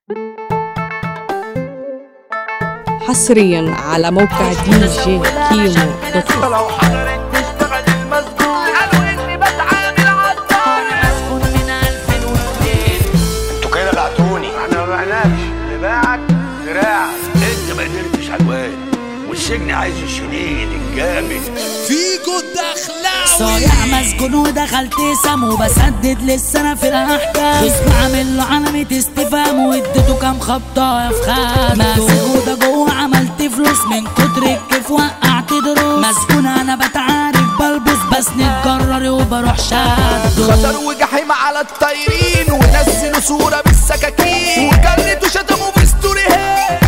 حصريا على موقع دي جي كيمو دوت كوم لو حضرت تشتغل المسجون قالوا اني بتعامل عالطار مسجون من 2002 انتوا كده بعتوني احنا ما بعناش اللي باعك دراعك انت ما قدرتش على الواد والسجن عايز الشديد الجامد صايع مسجون ودخلت سم وبسدد لسه انا في الاحكام خصم عامل له علامة استفهام واديته كام خبطة في خد مسجون ده جوه عملت فلوس من كتر الكيف وقعت دروس مسجون انا بتعارك بلبس بس نتجرر وبروح شاد خطر وجحيم على الطايرين ونزلوا صورة بالسكاكين وكلتوا شتموا بستوريهات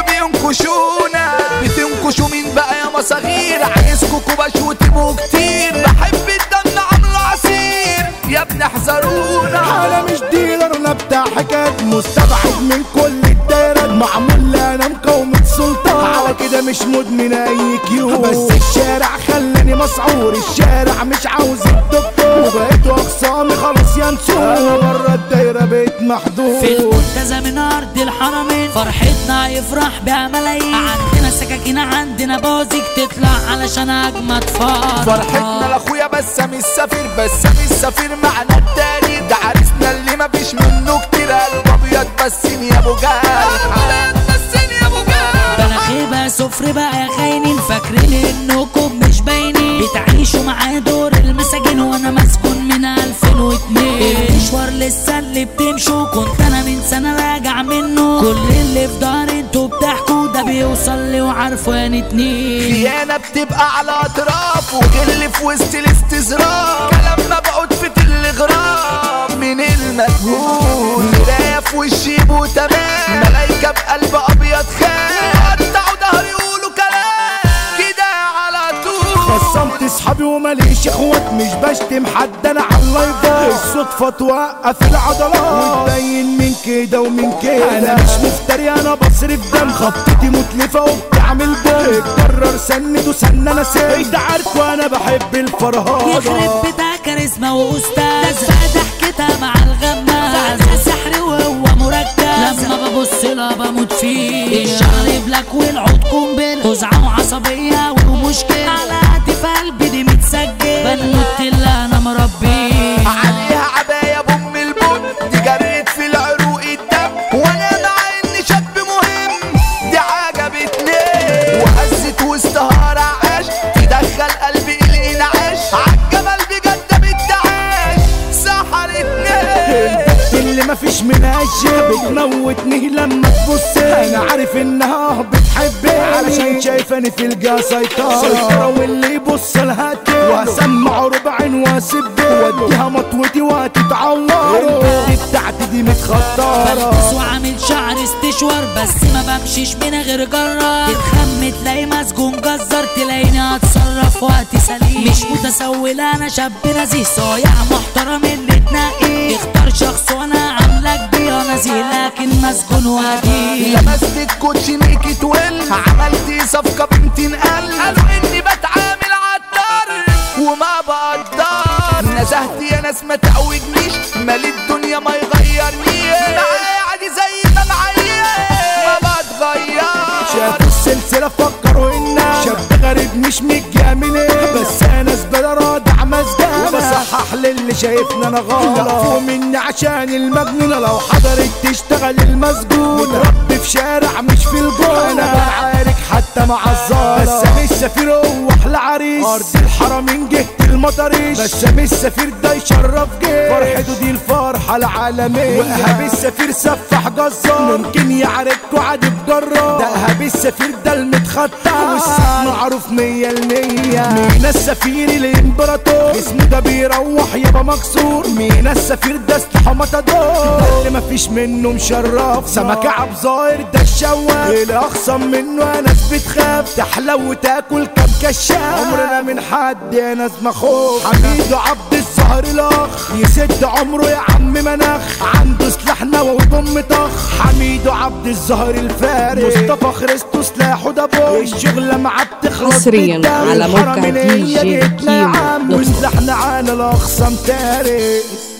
وبينكشونا بتنكشوا مين بقى يا مصاغير عايزكوا كوباش وتبقوا كتير بحب الدم عامله عصير يا ابني احذرونا انا مش ديلر انا بتاع حكايات مستبعد من كل الدايرات معمول لي انا مقاومة سلطان على كده مش مدمن اي كيو بس الشارع خلاني مسعور الشارع مش عاوز الدكتور وبقيت اخصامي خلاص ينسوا انا بره الدايرة بقيت محدود في المنتزه من ارض الحرمين فرحتنا يفرح بها ملايين عندنا سكاكين عندنا بوزيك تطلع علشان اجمد فرح فرحتنا لاخويا بسام السفير بسام السفير معنا التاني ده عريسنا اللي مفيش منه كتير قلب ابيض بسين يا ابو جهل بسين يا ابو جهل ده انا خيبة سفر بقى يا خاينين فاكرين انكم مش باينين بتعيشوا معايا دور المساجين وانا مسجون من 2002 المشوار لسه اللي بتمشوا كنت انا من سنة راجع منه كل اللي في داري انتوا بتحكوا ده بيوصل لي وعارفان اتنين خيانة بتبقى على اطراف وغل في وسط الاستظراف كلام مبعوث في تلغراف من المجهول مراية في وشي بو تمام ملايكة بقلب ابيض خام قطعوا ظهري يقولوا كلام كده على طول خصمت اصحابي وماليش اخوات مش بشتم حد انا على اللايفات الصدفة توقف العضلات وتبين من كده ومن كده انا مش مفتري انا بصرف دم خطتي متلفة وبتعمل بوم اتكرر سند وسن انا سيد انت عارف وانا بحب الفرهاده يخرب بيتها كاريزما واستاذ ضحكتها مع الغماز سحر وهو مركز لما ببص لها بموت فيه الشعر بلاك والعود قنبل خزعة وعصبية ومشكلة على هاتف قلبي دي متسجل بنوت اللي انا مربيه عليها عباية بأم البن دي جريت في العروق الدم وانا مع اني شاب مهم دي عجبتني وهزت وسطها رعاش تدخل قلبي الانعاش عالجمال بجد بالتعاش سحرتني اللي مفيش منها شيء بتموتني لما تبص انا عارف انها بتحبني علشان شايفاني في الجا سيطرة سيطرة واللي يبص لها واسمع ربع واسب واديها مطوتي وهتتعور البنت بتاعتي دي متخطرة بلبس وعامل شعر استشوار بس ما بمشيش من غير جرار تتخم تلاقي مسجون جزر تلاقيني اتصرف وقت سليم مش متسولة انا شاب نزيه صايع محترم اللي تنقي اختار شخص وانا عاملك بيه نزيه لكن مسجون وقتي لبست الكوتشي ميكي تويل عملت صفقة بمتين قلب قالوا اني بتعامل عالدار وما بقدر نزهت يا ناس ما تعوجنيش مال الدنيا ما يغيرنيش معايا عادي زي ما معايا ما بتغير شافوا السلسلة فكروا انها شاب غريب مش متجامل بس انا زبالة رادع مسجانة وبصحح للي شايفني انا غلط لفوا مني عشان المجنونة لو حضرت تشتغل المسجونة متربي في شارع مش في الجونة انا بعارك حتى مع الزارة بسام السفير هو احلى عريس ارض الحرمين جهة المطريش بسام السفير ده يشرف جيش فرحته دي الفرحة العالمية وايهاب السفير سفح جزار ممكن يعاركوا عادي بجرار ده ايهاب السفير ده المتخطى والسيف معروف مية المية مين السفير الامبراطور اسمه ده بيروح يابا مكسور مين السفير ده استحى متدور ده اللي مفيش منه مشرف سمكة عب ظاهر ده الشواف اللي اخصم منه ناس بتخاف تحلى وتاكل كام كشاف عمرنا من حد يا ناس مخوف حميد عبد الظهر الاخ يسد عمره يا عم مناخ عنده سلاح نووي وضم طخ حميد عبد الظهر الفارس مصطفى خريستو سلاحه ده بوي الشغلة معاه بتخلص حصرياً بالدم. على موقع الحرمين دي جي هي جيتنا كيمو عم دوت كوم. وسلاحنا عنا الاخصام تاريخ